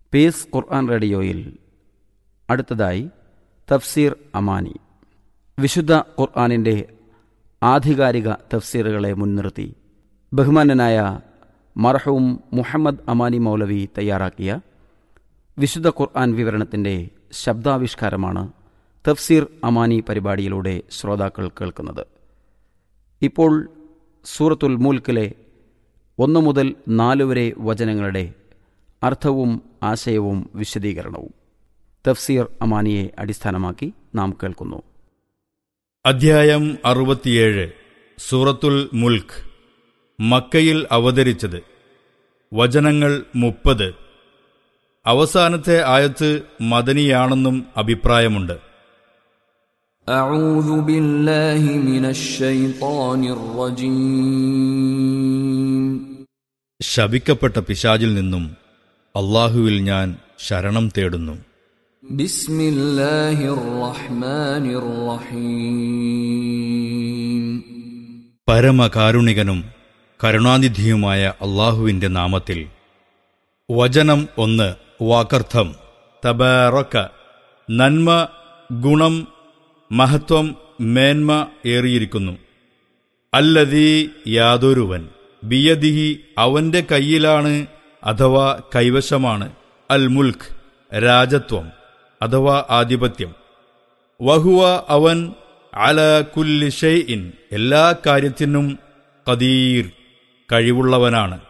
piece ഖുർആൻ റേഡിയോയിൽ അടുത്തതായി തഫ്സീർ അമാനി വിശുദ്ധ ഖുർആാനിൻ്റെ ആധികാരിക തഫ്സീറുകളെ മുൻനിർത്തി ബഹുമാനനായ മർഹൂം മുഹമ്മദ് അമാനി മൗലവി തയ്യാറാക്കിയ വിശുദ്ധ ഖുർആൻ വിവരണത്തിൻ്റെ ശബ്ദാവിഷ്കാരമാണ് തഫ്സീർ അമാനി പരിപാടിയിലൂടെ ശ്രോതാക്കൾ കേൾക്കുന്നത് ഇപ്പോൾ സൂറത്തുൽ മൂൽക്കിലെ ഒന്ന് മുതൽ നാല് വരെ വചനങ്ങളുടെ അർത്ഥവും ആശയവും വിശദീകരണവും തഫ്സീർ അമാനിയെ അടിസ്ഥാനമാക്കി നാം കേൾക്കുന്നു അധ്യായം അറുപത്തിയേഴ് സൂറത്തുൽ മുൽക്ക് മക്കയിൽ അവതരിച്ചത് വചനങ്ങൾ മുപ്പത് അവസാനത്തെ ആയത്ത് മദനിയാണെന്നും അഭിപ്രായമുണ്ട് أعوذ بالله من الشيطان الرجيم ശപിക്കപ്പെട്ട പിശാചിൽ നിന്നും അള്ളാഹുവിൽ ഞാൻ ശരണം തേടുന്നു بسم الله الرحمن الرحيم പരമകാരുണികനും കരുണാനിധിയുമായ അള്ളാഹുവിന്റെ നാമത്തിൽ വചനം ഒന്ന് വാക്കർത്ഥം തബാറക്ക നന്മ ഗുണം മഹത്വം മേന്മ ഏറിയിരിക്കുന്നു അല്ലതീ യാതൊരുവൻ ബിയദിഹി അവന്റെ കയ്യിലാണ് അഥവാ കൈവശമാണ് അൽ മുൽക്ക് രാജത്വം അഥവാ ആധിപത്യം വഹുവ അവൻ അല കുല്ലി ഷെയ്ഇൻ എല്ലാ കാര്യത്തിനും കദീർ കഴിവുള്ളവനാണ്